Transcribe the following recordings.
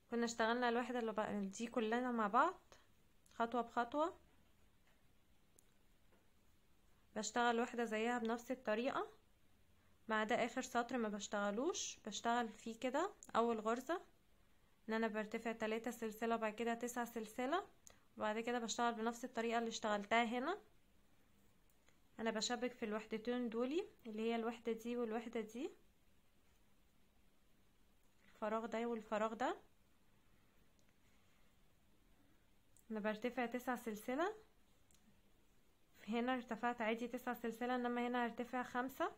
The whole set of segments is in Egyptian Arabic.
كنا اشتغلنا الوحدة اللي بقى دي كلنا مع بعض خطوة بخطوة بشتغل واحدة زيها بنفس الطريقة مع ده اخر سطر ما بشتغلوش بشتغل فيه كده اول غرزة ان انا برتفع تلاتة سلسلة وبعد كده تسعة سلسلة وبعد كده بشتغل بنفس الطريقة اللي اشتغلتها هنا انا بشبك في الوحدتين دولي اللي هي الوحدة دي والوحدة دي الفراغ ده والفراغ ده انا برتفع تسع سلسلة هنا ارتفعت عادي تسع سلسلة انما هنا هرتفع خمسة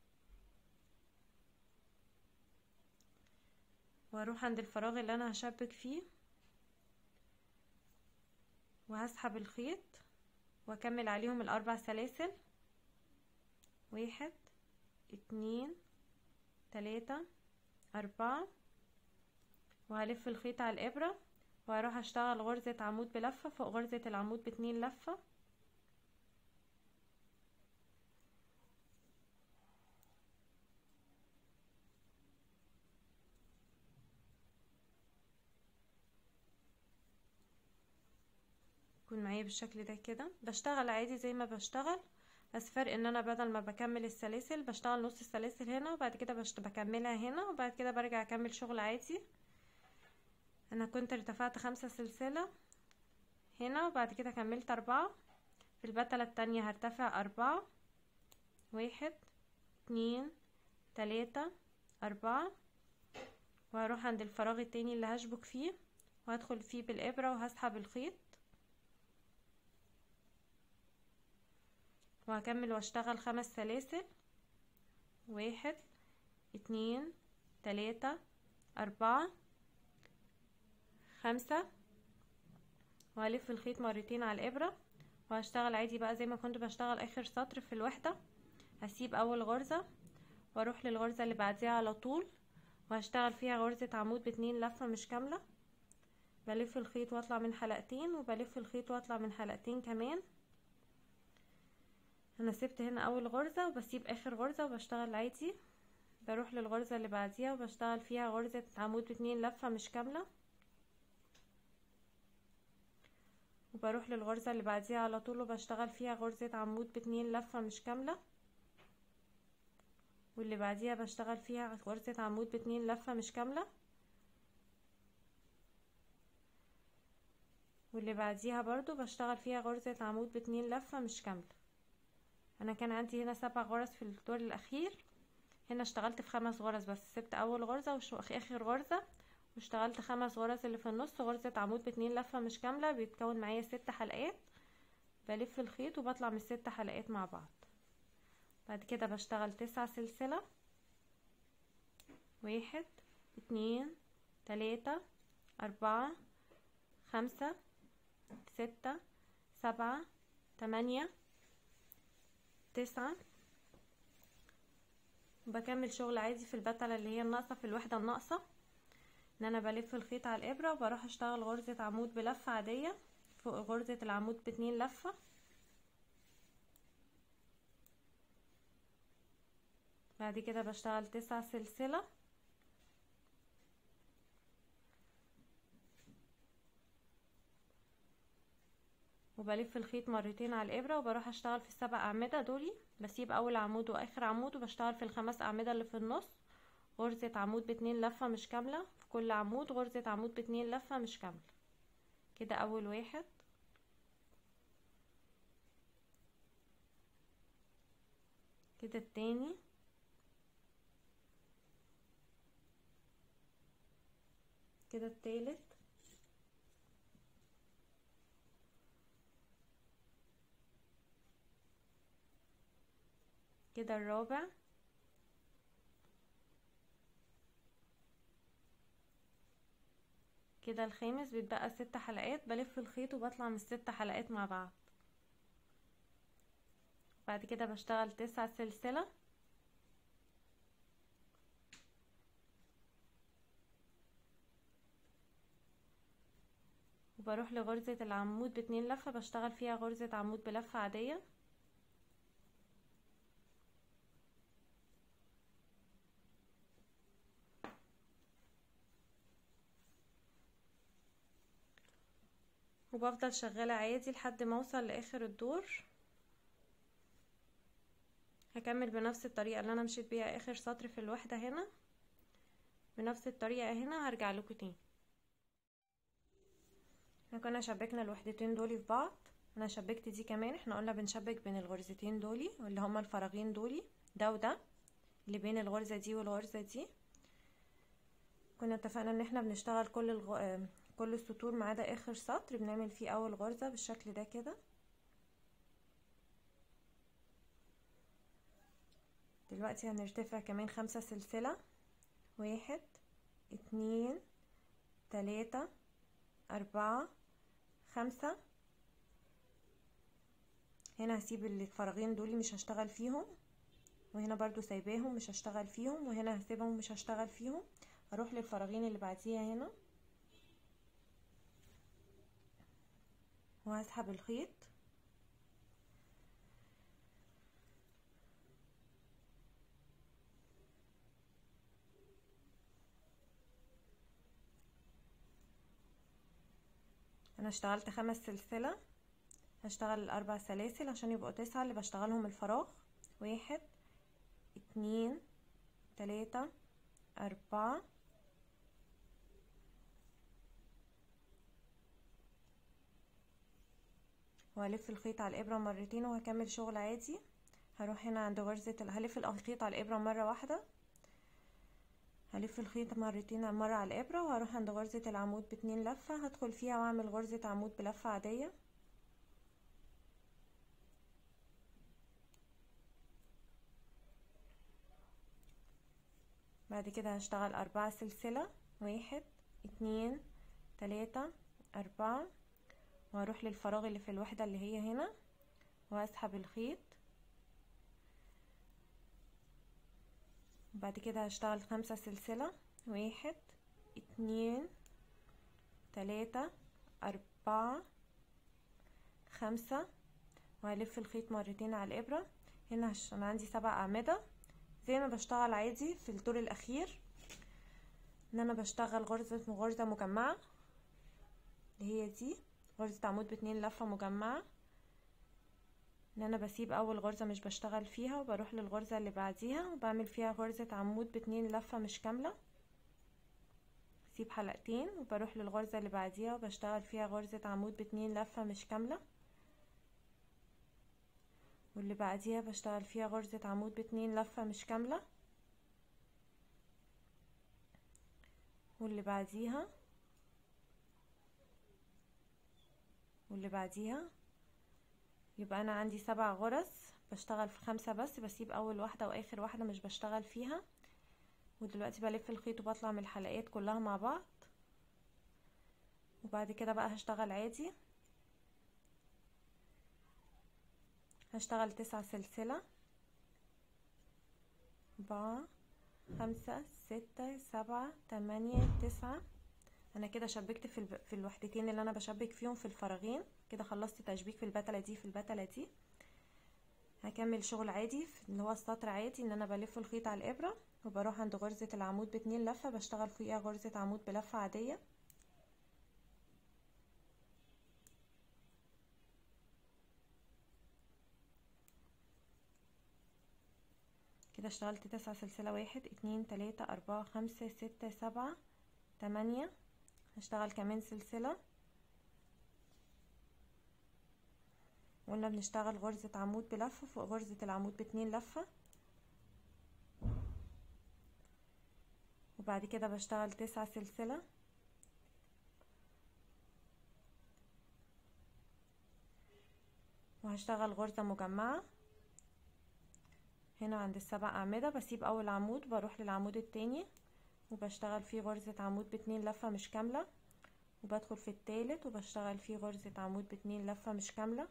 واروح عند الفراغ اللي انا هشبك فيه وهسحب الخيط واكمل عليهم الاربع سلاسل واحد اتنين تلاتة اربعة وهلف الخيط على الابرة وهروح اشتغل غرزة عمود بلفة فوق غرزة العمود باتنين لفة يكون معايا بالشكل ده كده بشتغل عادي زي ما بشتغل بس فرق ان انا بدل ما بكمل السلاسل بشتغل نص السلاسل هنا وبعد كده بشت... بكملها هنا وبعد كده برجع اكمل شغل عادي انا كنت ارتفعت خمسة سلسلة هنا وبعد كده كملت اربعة في البتلة التانية هرتفع اربعة واحد اتنين تلاتة اربعة وهروح عند الفراغ التاني اللي هشبك فيه وهدخل فيه بالابرة وهسحب الخيط وهكمل واشتغل خمس سلاسل واحد اتنين تلاتة اربعة خمسة وهلف الخيط مرتين على الابرة وهشتغل عادي بقى زي ما كنت بشتغل اخر سطر في الوحدة هسيب اول غرزة واروح للغرزة اللي بعديها على طول وهشتغل فيها غرزة عمود باتنين لفة مش كاملة بلف الخيط واطلع من حلقتين وبلف الخيط واطلع من حلقتين كمان انا سبت هنا اول غرزة وبسيب اخر غرزة وبشتغل عادي بروح للغرزة اللي بعديها وبشتغل فيها غرزة عمود باتنين لفة مش كاملة وبروح للغرزة اللي بعديها على طول وبشتغل فيها غرزة عمود باتنين لفة مش كاملة واللي بعديها بشتغل فيها غرزة عمود باتنين لفة مش كاملة واللي بعديها برضو بشتغل فيها غرزة عمود باتنين لفة مش كاملة انا كان عندي هنا سبع غرز في الدور الاخير هنا اشتغلت في خمس غرز بس سبت اول غرزة واخر غرزة واشتغلت خمس غرز اللي في النص غرزة عمود باتنين لفة مش كاملة بيتكون معايا ست حلقات بلف الخيط وبطلع من الست حلقات مع بعض بعد كده بشتغل تسع سلسلة واحد اتنين تلاتة اربعة خمسة ستة سبعة تمانية تسعة وبكمل شغل عادي في البتلة اللي هي الناقصة في الوحدة الناقصة ان انا بلف الخيط على الابرة وبروح اشتغل غرزة عمود بلفة عادية فوق غرزة العمود باتنين لفة بعد كده بشتغل تسع سلسلة وبلف الخيط مرتين على الابرة وبروح اشتغل في السبع اعمدة دولي بسيب اول عمود واخر عمود وبشتغل في الخمس اعمدة اللي في النص غرزة عمود باتنين لفة مش كاملة في كل عمود غرزة عمود باتنين لفة مش كاملة كده اول واحد كده التاني كده التالت كده الرابع كده الخامس بيتبقى ست حلقات بلف الخيط وبطلع من الست حلقات مع بعض بعد كده بشتغل تسع سلسلة وبروح لغرزة العمود باتنين لفة بشتغل فيها غرزة عمود بلفة عادية وبفضل شغالة عادي لحد ما اوصل لاخر الدور هكمل بنفس الطريقة اللي انا مشيت بيها اخر سطر في الوحدة هنا بنفس الطريقة هنا هرجع لكم تاني احنا كنا شبكنا الوحدتين دولي في بعض انا شبكت دي كمان احنا قلنا بنشبك بين الغرزتين دولي واللي هما الفراغين دولي ده وده اللي بين الغرزة دي والغرزة دي كنا اتفقنا ان احنا بنشتغل كل الغ... كل السطور ما عدا اخر سطر بنعمل فيه اول غرزة بالشكل ده كده دلوقتي هنرتفع كمان خمسة سلسلة واحد اتنين تلاتة اربعة خمسة هنا هسيب الفراغين دول مش هشتغل فيهم وهنا برضو سايباهم مش هشتغل فيهم وهنا هسيبهم مش هشتغل فيهم اروح للفراغين اللي بعديها هنا وهسحب الخيط انا اشتغلت خمس سلسلة هشتغل الاربع سلاسل عشان يبقوا تسعة اللي بشتغلهم الفراغ واحد اتنين تلاتة اربعة وهلف الخيط على الابرة مرتين وهكمل شغل عادي هروح هنا عند غرزة هلف الخيط على الابرة مرة واحدة هلف الخيط مرتين مرة على الابرة وهروح عند غرزة العمود باتنين لفة هدخل فيها واعمل غرزة عمود بلفة عادية بعد كده هشتغل أربعة سلسلة واحد اتنين تلاتة أربعة وهروح للفراغ اللي في الوحدة اللي هي هنا وهسحب الخيط بعد كده هشتغل خمسة سلسلة واحد اتنين تلاتة أربعة خمسة وهلف الخيط مرتين على الإبرة هنا عشان عندي سبع أعمدة زي ما بشتغل عادي في الدور الأخير إن أنا بشتغل غرزة غرزة مجمعة اللي هي دي غرزة عمود باتنين لفة مجمعة ان انا بسيب اول غرزة مش بشتغل فيها وبروح للغرزة اللي بعديها وبعمل فيها غرزة عمود باتنين لفة مش كاملة بسيب حلقتين وبروح للغرزة اللي بعديها وبشتغل فيها غرزة عمود باتنين لفة مش كاملة واللي بعديها بشتغل فيها غرزة عمود باتنين لفة مش كاملة واللي بعديها واللي بعديها يبقى انا عندي سبع غرز بشتغل في خمسة بس بسيب اول واحدة واخر واحدة مش بشتغل فيها ودلوقتي بلف الخيط وبطلع من الحلقات كلها مع بعض وبعد كده بقى هشتغل عادي هشتغل تسعة سلسلة أربعة خمسة ستة سبعة تمانية تسعة انا كده شبكت في الب... في الوحدتين اللي انا بشبك فيهم في الفراغين كده خلصت تشبيك في البتله دي في البتله دي هكمل شغل عادي اللي هو السطر عادي ان انا بلف الخيط على الابره وبروح عند غرزه العمود باتنين لفه بشتغل فوقيها غرزه عمود بلفه عاديه كده اشتغلت تسعة سلسله واحد اتنين تلاته اربعه خمسه سته سبعه تمانيه هشتغل كمان سلسلة قلنا بنشتغل غرزة عمود بلفة فوق غرزة العمود باتنين لفة وبعد كده بشتغل تسعة سلسلة وهشتغل غرزة مجمعة هنا عند السبع أعمدة بسيب أول عمود بروح للعمود التاني وبشتغل فيه غرزة عمود باتنين لفة مش كاملة وبدخل في التالت وبشتغل فيه غرزة عمود باتنين لفة مش كاملة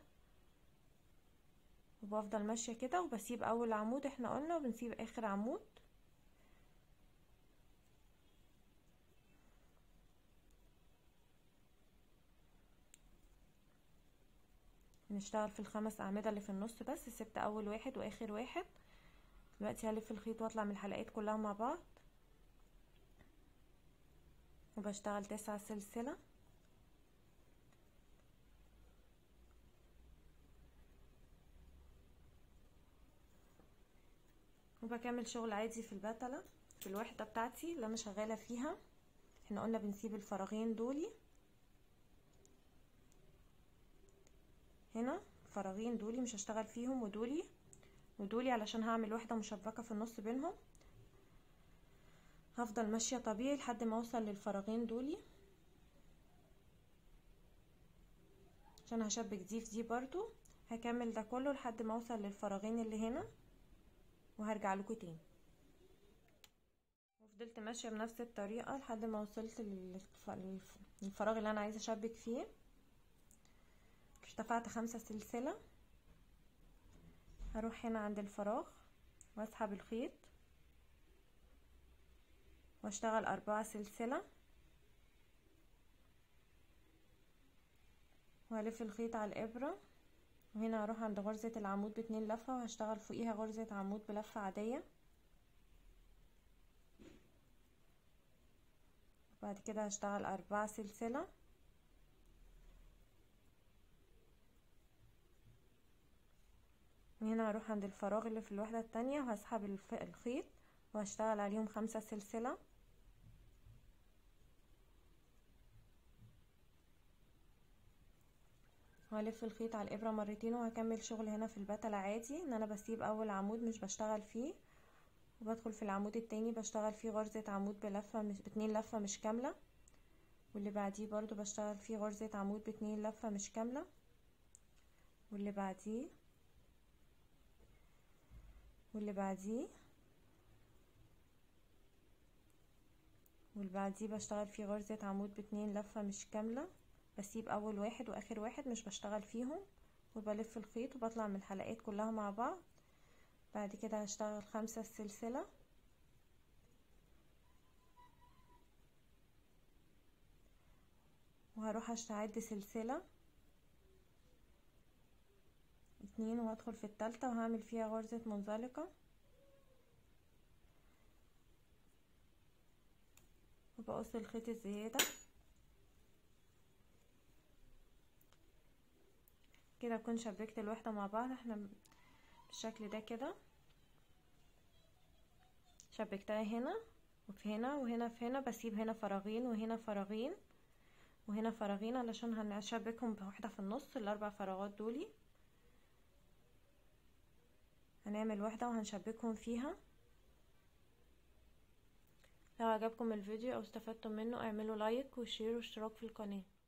وبفضل ماشية كده وبسيب اول عمود احنا قلنا وبنسيب اخر عمود نشتغل في الخمس اعمدة اللي في النص بس سبت اول واحد واخر واحد دلوقتي هلف الخيط واطلع من الحلقات كلها مع بعض وبشتغل تسعة سلسلة وبكمل شغل عادي في البتلة في الوحدة بتاعتي اللي انا شغالة فيها احنا قلنا بنسيب الفراغين دولي هنا الفراغين دولي مش هشتغل فيهم ودولي ودولي علشان هعمل وحدة مشبكة في النص بينهم هفضل ماشية طبيعي لحد ما اوصل للفراغين دولي عشان هشبك دي في دي برضو هكمل ده كله لحد ما اوصل للفراغين اللي هنا وهرجع لكم تاني وفضلت ماشيه بنفس الطريقه لحد ما وصلت للفراغ اللي انا عايزه اشبك فيه ارتفعت خمسة سلسله هروح هنا عند الفراغ واسحب الخيط واشتغل أربعة سلسله وهلف الخيط على الابره وهنا هروح عند غرزة العمود باتنين لفة وهشتغل فوقيها غرزة عمود بلفة عادية بعد كده هشتغل أربعة سلسلة وهنا هروح عند الفراغ اللي في الوحدة التانية وهسحب الخيط وهشتغل عليهم خمسة سلسلة وهلف الخيط على الابره مرتين وهكمل شغل هنا في البتلة عادي ان انا بسيب اول عمود مش بشتغل فيه وبدخل في العمود التاني بشتغل فيه غرزة عمود بلفة مش باتنين لفة مش كاملة واللي بعديه برضو بشتغل فيه غرزة عمود باتنين لفة مش كاملة واللي بعديه واللي بعديه واللي بعديه بشتغل فيه غرزة عمود باتنين لفة مش كاملة بسيب اول واحد واخر واحد مش بشتغل فيهم وبلف الخيط وبطلع من الحلقات كلها مع بعض بعد كده هشتغل خمسة السلسلة وهروح اشتعد سلسلة اتنين وهدخل في التالتة وهعمل فيها غرزة منزلقة وبقص الخيط الزيادة كده اكون شبكت الوحدة مع بعض احنا بالشكل ده كده شبكتها هنا وفي هنا وهنا في هنا بسيب هنا فراغين وهنا فراغين وهنا فراغين علشان هنشبكهم بواحدة في النص الاربع فراغات دولي هنعمل واحدة وهنشبكهم فيها لو عجبكم الفيديو او استفدتم منه اعملوا لايك وشير واشتراك في القناة